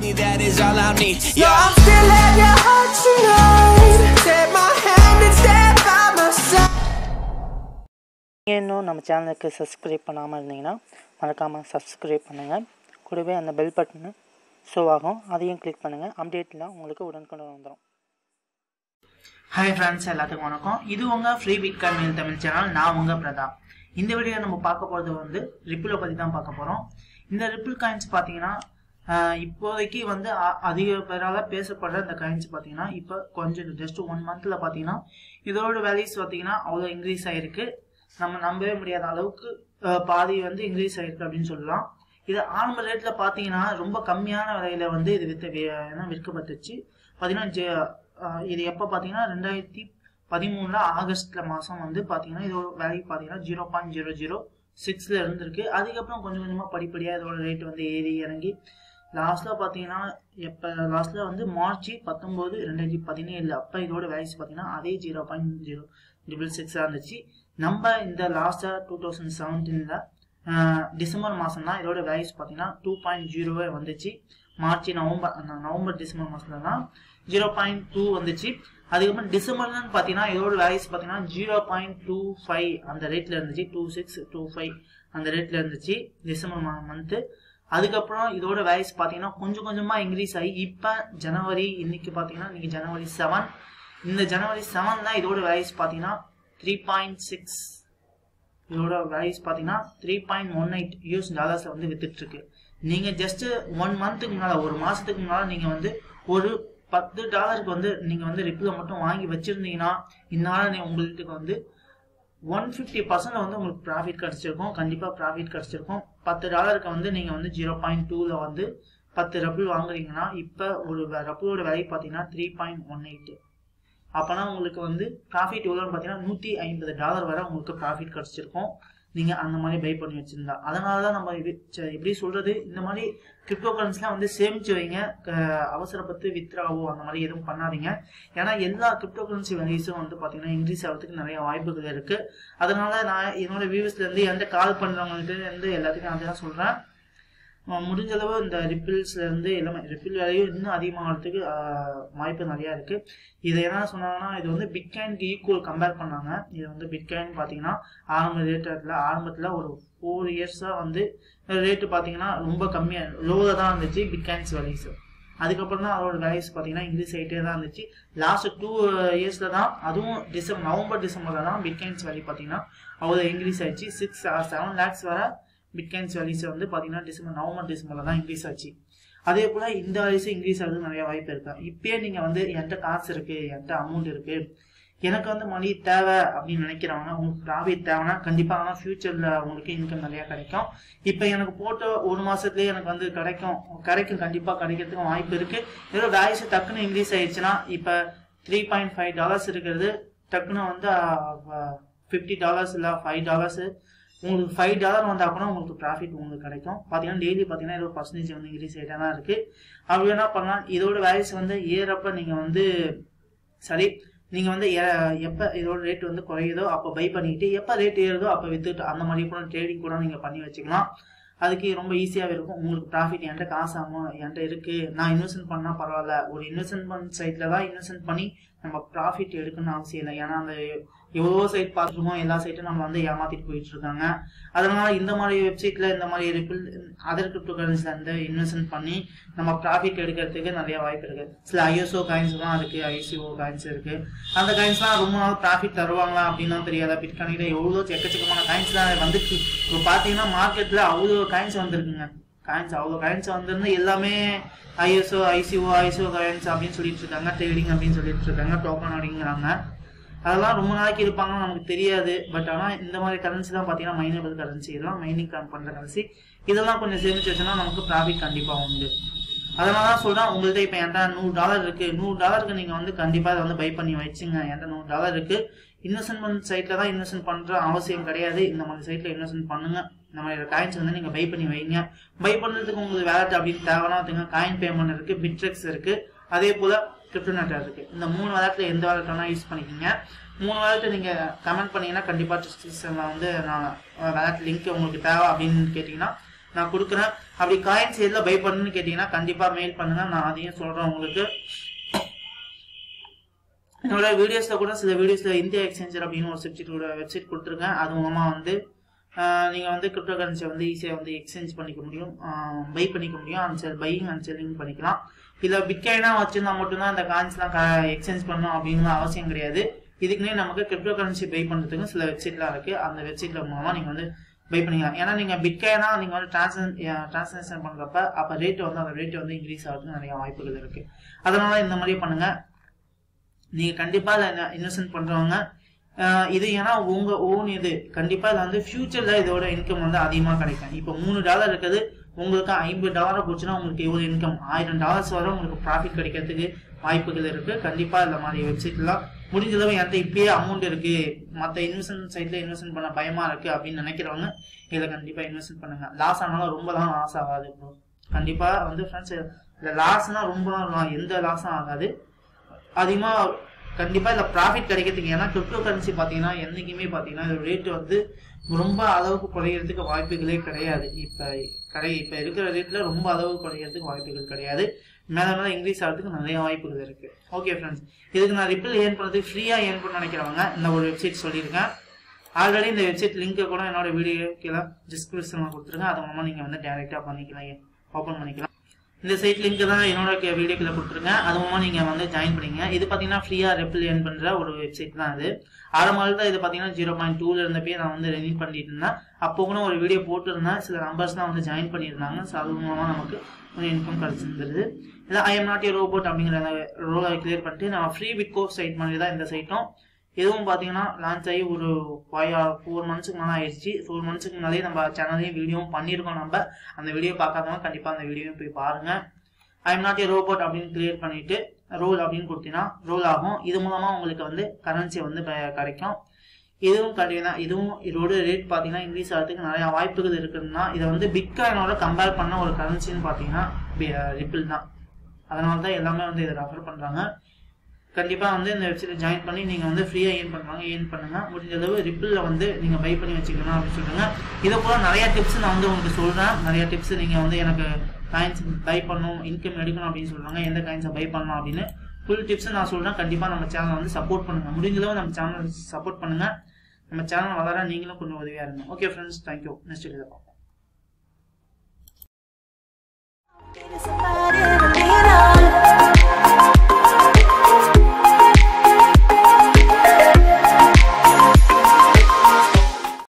me, that is all I need. So Yeah. I'm still at your heart tonight. Take my hand and stand by my side. நீங்கள் இன்னும் நம்ம சேனலுக்கு subscribe பண்ணாமல் இருந்தீங்கன்னா மறக்காமல் subscribe பண்ணுங்கள் கூடவே அந்த பெல் பட்டனு ஷோ ஆகும் அதையும் கிளிக் பண்ணுங்கள் அப்டேட்லாம் உங்களுக்கு உடனுக்குடன் வந்துடும் ஹாய் ஃப்ரெண்ட்ஸ் எல்லாத்துக்கும் வணக்கம் இது உங்கள் ஃப்ரீ பிட்காயின் மேல் தமிழ் சேனல் நான் உங்கள் பிரதாப் இந்த வீடியோ நம்ம பார்க்க போகிறது வந்து ரிப்பிளை பற்றி தான் பார்க்க போகிறோம் இந்த ரிப்பிள் காயின்ஸ் பார்த்தீங்கன்னா ஆஹ், இப்போதைக்கு வந்து அ- அதிக பேரால் பேசப்படுற இந்த காயின்ஸ் பார்த்தீங்கன்னா இப்போ கொஞ்சம் ஜஸ்ட் ஒன் மந்த்தில் பார்த்தீங்கன்னா இதோட வேல்யூஸ் பார்த்தீங்கன்னா அவ்வளோ இன்க்ரீஸ் ஆகிருக்கு நம்ம நம்பவே முடியாத அளவுக்கு ஆஹ், பாதி வந்து இன்க்ரீஸ் ஆகிருக்கு அப்படின்னு சொல்லலாம் இது ஆரம்ப ரேட்டில் பார்த்தீங்கன்னா ரொம்ப கம்மியான விலையில வந்து இது விற்று ஏன்னா விற்கப்பட்டுச்சு பார்த்தீங்கன்னா ஜெ- ஆஹ், இது எப்போ பார்த்தீங்கன்னா ரெண்டாயிரத்தி பதிமூணுல ஆகஸ்ட்ல மாதம் வந்து பார்த்தீங்கன்னா இதோட வேல்யூ பார்த்தீங்கன்னா ஜீரோ பாயிண்ட் ஜீரோ ஜீரோ சிக்ஸில் இருந்திருக்கு அதுக்கப்புறம் கொஞ்சம் கொஞ்சமாக படிப்படியாக இதோட ரேட் வந்து ஏறி இறங்கி லாஸ்ட்டில் பார்த்தீங்கன்னா எப்போ லாஸ்ட்டில் வந்து மார்ச் பத்தொம்போது ரெண்டாயிரத்தி பதினேழு அப்போ இதோட வேல்யூஸ் பார்த்தீங்கன்னா அதே ஜீரோ பாயிண்ட் ஜீரோ ட்ரிபிள் சிக்ஸாக இருந்துச்சு நம்ம இந்த லாஸ்ட்டாக டூ தௌசண்ட் செவன்டீனில் டிசம்பர் மாதம் தான் இதோட வேல்யூஸ் பார்த்தீங்கன்னா டூ பாயிண்ட் ஜீரோவே வந்துச்சு மார்ச் நவம்பர் அந்த நவம்பர் டிசம்பர் மாதத்துல தான் ஜீரோ பாயிண்ட் டூ வந்துச்சு அதுக்கப்புறம் டிசம்பர்லன்னு பார்த்தீங்கன்னா இதோட வேல்யூஸ் பார்த்தீங்கன்னா ஜீரோ பாயிண்ட் டூ ஃபைவ் அந்த ரேட்டில் இருந்துச்சு டூ சிக்ஸ் டூ ஃபைவ் அந்த ரேட்டில் இருந்துச்சு டிசம்பர் மந்த்து அதுக்கப்புறம் இதோட வேல்யூஸ் பார்த்தீங்கன்னா கொஞ்சம் கொஞ்சமாக இன்க்ரீஸ் ஆகி இப்போ ஜனவரி இன்னைக்கு பார்த்தீங்கன்னா இன்னைக்கு ஜனவரி செவன் இந்த ஜனவரி செவன் தான் இதோட வேல்யூஸ் பார்த்தீங்கன்னா த்ரீ பாயிண்ட் சிக்ஸ் இதோட வேல்யூஸ் பார்த்தீங்கன்னா three point one eight US டாலர்ஸில் வந்து வித்துட்டு இருக்கு நீங்கள் ஜஸ்ட் ஒன் மந்த்துக்கு முன்னால் ஒரு மாதத்துக்கு முன்னால் நீங்கள் வந்து ஒரு பத்து டாலருக்கு வந்து நீங்கள் வந்து ரிப்பில் மட்டும் வாங்கி வச்சுருந்தீங்கன்னா இந்நாள் நீ உங்களுக்கு வந்து ஒன் ஃபிஃப்டி பர்சன்ட் வந்து உங்களுக்கு ப்ராஃபிட் கிடச்சிருக்கும் கண்டிப்பாக ப்ராஃபிட் கிடச்சிருக்கும் பத்து டாலருக்கு வந்து நீங்கள் வந்து ஜீரோ பாயிண்ட் டூவில் வந்து பத்து ரப்பிள் வாங்குறீங்கன்னா இப்போ ஒரு ரப்பிளோட வேல்யூ பார்த்தீங்கன்னா த்ரீ பாயிண்ட் ஒன் எயிட் அப்போனா உங்களுக்கு வந்து ப்ராஃபிட் எவ்வளோன்னு பார்த்தீங்கன்னா நூற்றி ஐம்பது டாலர் வரை உங்களுக்கு ப்ராஃபிட் கிடச்சிருக்கும் நீங்கள் அந்த மாதிரி பை பண்ணி வச்சுருந்தா அதனால தான் நம்ம இது ச- எப்படி சொல்கிறது இந்த மாதிரி கிரிப்டோ கரன்சிலாம் வந்து சேமிச்சு வைங்க க- அவசரப்பட்டு வித்ராவோ அந்த மாதிரி எதுவும் பண்ணாதீங்க ஏன்னா எல்லா கிரிப்டோ கரன்சி வேல்யூஸும் வந்து பார்த்தீங்கன்னா இன்க்ரீஸ் ஆகிறதுக்கு நிறைய வாய்ப்புகள் இருக்குது அதனால நான் என்னோட வியூவர்ஸ்லேருந்து எந்த கால் பண்ணுறவங்கள்ட்ட இருந்து எல்லாத்துக்கும் நான் தான் சொல்கிறேன் அஹ் முடிஞ்ச அளவு இந்த ரிப்பிள்ஸ்ல இருந்து எல்லாமே ரிப்பிள் வேலையும் இன்னும் அதிகமாகிறதுக்கு ஆஹ், வாய்ப்பு நிறையா இருக்கு இது என்ன சொன்னாங்கன்னா இது வந்து பிட்காயினுக்கு ஈக்குவல் கம்பேர் பண்ணாங்க இது வந்து பிட்காயின் பார்த்தீங்கன்னா ஆரம்ப ரேட்டில் ஆரம்பத்தில் ஒரு ஃபோர் இயர்ஸாக வந்து ரேட்டு பார்த்தீங்கன்னா ரொம்ப கம்மியாக லோவில் தான் இருந்துச்சு பிட்காயின்ஸ் வேல்யூஸ் அதுக்கப்புறம் தான் அதோட வேல்யூஸ் பார்த்தீங்கன்னா இன்க்ரீஸ் ஆகிட்டே தான் இருந்துச்சு லாஸ்ட் டூ இயர்ஸில் தான் அதுவும் டிசம்பர் நவம்பர் டிசம்பரில் தான் பிட்காயின்ஸ் வேல்யூ பார்த்தீங்கன்னா அவ்வளோ இன்க்ரீஸ் ஆயிடுச்சு சிக்ஸ் செவன் லேக்ஸ் வரை பிட்காயின்ஸ் வேல்யூஸ் வந்து பார்த்தீங்கன்னா டிசம்பர் நவம்பர் டிசம்பரில் தான் இன்க்ரீஸ் ஆச்சு அதே போல் இந்த வேல்யூஸ் இன்க்ரீஸ் ஆகுது நிறைய வாய்ப்பு இருக்கு இப்பயே நீங்கள் வந்து என்கிட்ட காசு இருக்கு என்கிட்ட அமௌண்ட் இருக்கு எனக்கு வந்து மணி தேவை அப்படின்னு நினைக்கிறவங்க உங்களுக்கு ப்ராஃபிட் தேவைன்னா கண்டிப்பாக ஆனால் ஃபியூச்சரில் உங்களுக்கு இன்கம் நிறையா கிடைக்கும் இப்போ எனக்கு போட்ட ஒரு மாதத்துலேயே எனக்கு வந்து கிடைக்கும் கிடைக்கும் கண்டிப்பாக கிடைக்கிறதுக்கு வாய்ப்பு இருக்குது ஏதோ வேல்யூஸ் டக்குன்னு இன்க்ரீஸ் ஆயிடுச்சுன்னா இப்போ த்ரீ பாயிண்ட் ஃபைவ் டாலர்ஸ் இருக்கிறது டக்குன்னு வந்து ஃபிஃப்டி டாலர்ஸ் இல்லை ஃபைவ் டாலர்ஸு உங்களுக்கு ஃபைவ் டாலர் வந்தால் கூட உங்களுக்கு ப்ராஃபிட் உங்களுக்கு கிடைக்கும் பார்த்தீங்கன்னா டெய்லி பார்த்தீங்கன்னா இருபது பர்சன்டேஜ் வந்து இன்க்ரீஸ் ஆகிட்டே தான் இருக்குது அப்படி என்ன பண்ணலாம் இதோட வேல்யூஸ் வந்து ஏறப்ப நீங்கள் வந்து சரி நீங்கள் வந்து எ- எப்போ இதோட ரேட் வந்து குறையுதோ அப்போ பை பண்ணிக்கிட்டு எப்போ ரேட் ஏறுதோ அப்போ வித்துட்டு அந்த மாதிரி கூட ட்ரேடிங் கூட நீங்கள் பண்ணி வச்சுக்கலாம் அதுக்கு ரொம்ப ஈஸியாகவே இருக்கும் உங்களுக்கு ப்ராஃபிட் என்கிட்ட காசு ஆகும் என்கிட்ட இருக்குது நான் இன்வெஸ்ட்மெண்ட் பண்ணால் பரவாயில்ல ஒரு இன்வெஸ்ட்மெண்ட் சைட்டில் தான் இன்வெஸ்ட்மெண்ட் பண்ணி நம்ம ப்ராஃபிட் எடுக்கணும்னு அவசியம் இல்லை ஏன்னா அந்த எவ்வளோ சைட் பார்த்துருக்கோம் எல்லா சைட்டும் நம்ம வந்து ஏமாத்திட்டு போயிட்டு இருக்காங்க அதனால இந்த மாதிரி வெப்சைட்ல இந்த மாதிரி ரிப்பிள் அதர் கிரிப்டோ கரன்சில இருந்து இன்வெஸ்ட்மெண்ட் பண்ணி நம்ம ப்ராஃபிட் எடுக்கிறதுக்கு நிறைய வாய்ப்பு இருக்கு சில ஐஎஸ்ஓ காயின்ஸ் தான் இருக்கு ஐசிஓ காயின்ஸ் இருக்கு அந்த காயின்ஸ்லாம் ரொம்ப நாள் ப்ராஃபிட் தருவாங்களா அப்படின்னா தெரியாத பிட்காயின்ல எவ்வளோ எக்கச்சக்கமான காயின்ஸ்லாம் வந்துச்சு இப்போ பார்த்தீங்கன்னா மார்க்கெட்ல அவ்வளோ காயின்ஸ் வந்திருக்குங்க காயின்ஸ் அவ்வளோ காயின்ஸ் வந்திருந்து எல்லாமே ஐஎஸ்ஓ ஐசிஓ ஐசிஓ காயின்ஸ் அப்படின்னு சொல்லிட்டு இருக்காங்க ட்ரேடிங் அப்படின்னு சொல்லிட்டு இருக்காங்க டோக்கன் அப்படிங்கிறாங்க அதெல்லாம் ரொம்ப நாளைக்கு இருப்பாங்கன்னு நமக்கு தெரியாது பட் ஆனால் இந்த மாதிரி கரன்சி தான் பார்த்தீங்கன்னா மைனபிள் கரன்சி இதெல்லாம் மைனிங் பண்ணுற கரன்சி இதெல்லாம் கொஞ்சம் சேமிச்சு வச்சோன்னா நமக்கு ப்ராஃபிட் கண்டிப்பாக உண்டு அதனால தான் சொல்கிறேன் உங்கள்கிட்ட இப்போ என்கிட்ட நூறு டாலர் இருக்குது நூறு டாலருக்கு நீங்கள் வந்து கண்டிப்பாக அதை வந்து பை பண்ணி வச்சுங்க என்கிட்ட நூறு டாலர் இருக்குது இன்வெஸ்ட்மெண்ட் சைட்டில் தான் இன்வெஸ்ட்மெண்ட் பண்ணுற அவசியம் கிடையாது இந்த மாதிரி சைட்டில் இன்வெஸ்ட்மெண்ட் பண்ணுங்க இந்த மாதிரி காயின்ஸ் வந்து நீங்கள் பை பண்ணி வைங்க பை பண்ணுறதுக்கு உங்களுக்கு வேலட் அப்படின்னு தேவைன்னா பார்த்துங்க காயின் பேமெண்ட் இருக்குது பிட்ரெக்ஸ் இருக்குது அதே போல் கிரிப்டோநெட் இருக்குது இந்த மூணு வேலட்டில் எந்த வேலட் வேணால் யூஸ் பண்ணிக்கோங்க மூணு வேலட்டை நீங்கள் கமெண்ட் பண்ணீங்கன்னா கண்டிப்பாக டிஸ்கிரிப்ஷனில் வந்து நான் வேலட் லிங்க் உங்களுக்கு தேவை அப்படின்னு கேட்டிங்கன்னா நான் கொடுக்குறேன் அப்படி காயின்ஸ் எதில் பை பண்ணுன்னு கேட்டிங்கன்னா கண்டிப்பாக மெயில் பண்ணுங்க நான் அதையும் சொல்கிறேன் உங்களுக்கு என்னோட வீடியோஸ்ல கூட சில வீடியோஸ்ல இந்தியா எக்ஸ்சேஞ்சர் அப்படின்னு ஒரு வெப்சைட்டோட வெப்சைட் கொடுத்துருக்கேன் அது மூலமா வந்து ஆஹ், நீங்க வந்து கிரிப்டோ கரன்சியை வந்து ஈஸியாக வந்து எக்ஸ்சேஞ்ச் பண்ணிக்க முடியும் பை பண்ணிக்க முடியும் and sell buying and selling பண்ணிக்கலாம் இல்ல பிட்காயினா வச்சிருந்தா மட்டும்தான் அந்த காயின்ஸ்லாம் எக்ஸ்சேஞ்ச் பண்ணணும் அப்படின்னு அவசியம் கிடையாது இதுக்குன்னே நமக்கு கிரிப்டோ கரன்சி பை பண்றதுக்கு சில வெப்சைட்லாம் இருக்கு அந்த வெப்சைட்ல மூலமா நீங்க வந்து பை பண்ணிக்கலாம் ஏன்னா நீங்க பிட்காயினா நீங்க வந்து டிரான்சன் டிரான்சாக்ஷன் பண்றப்ப அப்ப ரேட் வந்து அந்த ரேட் வந்து இன்க்ரீஸ் ஆகிறதுக்கு நிறைய வாய்ப்புகள் இருக்கு அதனால இந்த மாதிரி பண்ணுங்க நீங்க கண்டிப்பா இதில் இன்வெஸ்ட்மெண்ட் பண்றவங்க ஆஹ் இது ஏன்னா உங்க ஓன் இது கண்டிப்பா இதுல வந்து ஃபியூச்சர்ல இதோட இன்கம் வந்து அதிகமா கிடைக்கும் இப்போ மூணு டாலர் இருக்குது உங்களுக்கு ஐம்பது டாலர் போச்சுன்னா உங்களுக்கு எவ்வளவு இன்கம் ஆயிரம் டாலர்ஸ் வரை உங்களுக்கு ப்ராஃபிட் கிடைக்கிறதுக்கு வாய்ப்புகள் இருக்கு கண்டிப்பா இந்த மாதிரி வெப்சைட்லாம் முடிஞ்ச அளவு என்கிட்ட இப்பயே அமௌண்ட் இருக்கு மற்ற இன்வெஸ்ட்மெண்ட் சைட்ல இன்வெஸ்ட்மெண்ட் பண்ண பயமா இருக்கு அப்படின்னு நினைக்கிறவங்க இதுல கண்டிப்பா இன்வெஸ்ட்மெண்ட் பண்ணுங்க லாஸ் ஆனாலும் ரொம்ப தான் லாஸ் ஆகாது ப்ரோ கண்டிப்பா வந்து ஃப்ரெண்ட்ஸ் இந்த லாஸ்னா ரொம்ப எந்த லாஸும் ஆகாது அதிகமா கண்டிப்பா இதுல ப்ராஃபிட் கிடைக்கிறதுக்கு ஏன்னா கிரிப்டோ கரன்சி பாத்தீங்கன்னா என்னைக்குமே பாத்தீங்கன்னா இதோட ரேட் வந்து ரொம்ப அளவுக்கு குறையறதுக்கு வாய்ப்புகளே கிடையாது இப்ப கடை இப்ப இருக்கிற ரேட்ல ரொம்ப அளவு குறையறதுக்கு வாய்ப்புகள் கிடையாது மேல மேல இன்க்ரீஸ் ஆகிறதுக்கு நிறைய வாய்ப்புகள் இருக்கு ஓகே ஃப்ரெண்ட்ஸ் இதுக்கு நான் ரிப்பிள் ஏர்ன் பண்றதுக்கு ஃப்ரீயா ஏர்ன் பண்ண நினைக்கிறவங்க இந்த ஒரு வெப்சைட் சொல்லியிருக்கேன் ஆல்ரெடி இந்த வெப்சைட் லிங்க் கூட என்னோட வீடியோ கீழே டிஸ்கிரிப்ஷன்ல கொடுத்துருங்க அது மூலமா நீங்க வந்து டைரக்டா பண்ணிக்கலாம் ஓப்பன் பண்ணிக்கலாம் இந்த சைட் லிங்க் தான் என்னோட வீடியோ கீழே கொடுத்துருக்கேன் அது மூலமா நீங்க வந்து ஜாயின் பண்ணிங்க இது பாத்தீங்கன்னா ஃப்ரீயா ரெப்பிள் ஏர்ன் பண்ற ஒரு வெப்சைட் தான் இது ஆரம்பத்தில் தான் இது பாத்தீங்கன்னா ஜீரோ பாயிண்ட் டூல இருந்தப்பே நான் வந்து ரன்னிங் பண்ணிட்டு இருந்தேன் அப்போ கூட ஒரு வீடியோ போட்டிருந்தேன் சில நம்பர்ஸ் தான் வந்து ஜாயின் பண்ணியிருந்தாங்க ஸோ அது மூலமா நமக்கு ஒரு இன்கம் கிடைச்சிருந்தது இல்லை I am not a robot அப்படிங்கிற அந்த ரோலை கிளியர் பண்ணிட்டு நம்ம ஃப்ரீ பிட்கோ சைட் மாதிரி தான் இந்த சைட்டும் இதுவும் பார்த்தீங்கன்னா லான்ச் ஆகி ஒரு ஃபைவ் ஃபோர் மந்த்ஸுக்கு மேலே ஆயிடுச்சு ஃபோர் மந்த்ஸுக்கு முன்னாலே நம்ம சேனல்லையும் வீடியோவும் பண்ணியிருக்கோம் நம்ம அந்த வீடியோ பார்க்காதவங்க கண்டிப்பாக அந்த வீடியோவும் போய் பாருங்க I am not a robot அப்படின்னு கிளியர் பண்ணிட்டு ரோல் அப்படின்னு கொடுத்தீங்கன்னா ரோல் ஆகும் இது மூலமா உங்களுக்கு வந்து கரன்சி வந்து ப- கிடைக்கும் இதுவும் கண்டிப்பா இதுவும் இதோட ரேட் பார்த்தீங்கன்னா இன்க்ரீஸ் ஆகிறதுக்கு நிறைய வாய்ப்புகள் இருக்குதுன்னா இதை வந்து பிட்காயினோட கம்பேர் பண்ண ஒரு கரன்சின்னு பார்த்தீங்கன்னா ரிப்பிள் தான் அதனால தான் எல்லாமே வந்து இதை ரெஃபர் பண்றாங்க கண்டிப்பா வந்து இந்த வெப்சைட்ல ஜாயின் பண்ணி நீங்க வந்து ஃப்ரீயா ஏர்ன் பண்ணுவாங்க ஏர்ன் பண்ணுங்க முடிஞ்ச அளவு ரிப்பிள்ல வந்து நீங்க பை பண்ணி வச்சுக்கணும் அப்படின்னு சொல்லுங்க இதை போல நிறைய டிப்ஸ் நான் வந்து உங்களுக்கு சொல்றேன் நிறைய டிப்ஸ் நீங்க வந்து எனக்கு காயின்ஸ் பை பண்ணணும் இன்கம் எடுக்கணும் அப்படின்னு சொல்றாங்க எந்த காயின்ஸை பை பண்ணணும் அப்படின்னு ஃபுல் டிப்ஸ் நான் சொல்றேன் கண்டிப்பா நம்ம சேனலை வந்து சப்போர்ட் பண்ணுங்க முடிஞ்ச அளவு நம்ம சேனல் சப்போர்ட் பண்ணுங்க நம்ம சேனல் வளர நீங்களும் கொஞ்சம் உதவியா இருங்க okay friends thank you next video பார்ப்போம் Somebody